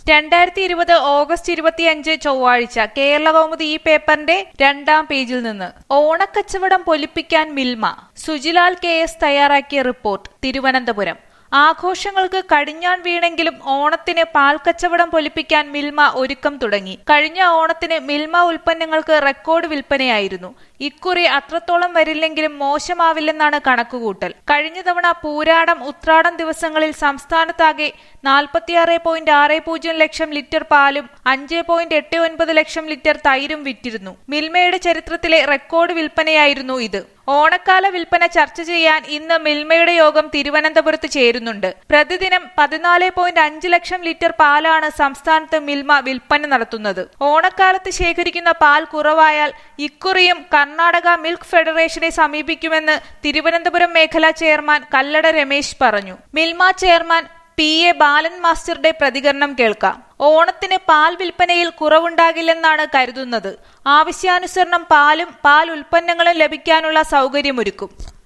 രണ്ടായിരത്തി ഇരുപത് ഓഗസ്റ്റ് ഇരുപത്തിയഞ്ച് ചൊവ്വാഴ്ച കേരളകൗമുദി ഈ പേപ്പറിന്റെ രണ്ടാം പേജിൽ നിന്ന് ഓണക്കച്ചവടം പൊലിപ്പിക്കാൻ മിൽമ സുജിലാൽ കെ എസ് തയ്യാറാക്കിയ റിപ്പോർട്ട് തിരുവനന്തപുരം ആഘോഷങ്ങൾക്ക് കടിഞ്ഞാൺ വീണെങ്കിലും ഓണത്തിന് പാൽക്കച്ചവടം പൊലിപ്പിക്കാൻ മിൽമ ഒരുക്കം തുടങ്ങി കഴിഞ്ഞ ഓണത്തിന് മിൽമ ഉൽപ്പന്നങ്ങൾക്ക് റെക്കോർഡ് വിൽപ്പനയായിരുന്നു ഇക്കുറി അത്രത്തോളം വരില്ലെങ്കിലും മോശമാവില്ലെന്നാണ് കണക്കുകൂട്ടൽ കഴിഞ്ഞ തവണ പൂരാടം ഉത്രാടം ദിവസങ്ങളിൽ സംസ്ഥാനത്താകെ നാൽപ്പത്തിയാറ് പോയിന്റ് ആറ് പൂജ്യം ലക്ഷം ലിറ്റർ പാലും അഞ്ച് പോയിന്റ് എട്ട് ഒൻപത് ലക്ഷം ലിറ്റർ തൈരും വിറ്റിരുന്നു മിൽമയുടെ ചരിത്രത്തിലെ റെക്കോർഡ് വിൽപ്പനയായിരുന്നു ഇത് ഓണക്കാല വിൽപ്പന ചർച്ച ചെയ്യാൻ ഇന്ന് മിൽമയുടെ യോഗം തിരുവനന്തപുരത്ത് ചേരുന്നുണ്ട് പ്രതിദിനം പതിനാല് പോയിന്റ് അഞ്ച് ലക്ഷം ലിറ്റർ പാലാണ് സംസ്ഥാനത്ത് മിൽമ വിൽപ്പന നടത്തുന്നത് ഓണക്കാലത്ത് ശേഖരിക്കുന്ന പാൽ കുറവായാൽ ഇക്കുറിയും കർണാടക മിൽക്ക് ഫെഡറേഷനെ സമീപിക്കുമെന്ന് തിരുവനന്തപുരം മേഖലാ ചെയർമാൻ കല്ലട രമേശ് പറഞ്ഞു Milma chairman P A Balan മാസ്റ്ററുടെ പ്രതികരണം കേൾക്കാം ഓണത്തിന് പാൽ വിൽപ്പനയിൽ കുറവുണ്ടാകില്ലെന്നാണ് കരുതുന്നത് ആവശ്യാനുസരണം പാലും പാൽ ഉൽപ്പന്നങ്ങളും ലഭിക്കാനുള്ള സൗകര്യമൊരുക്കും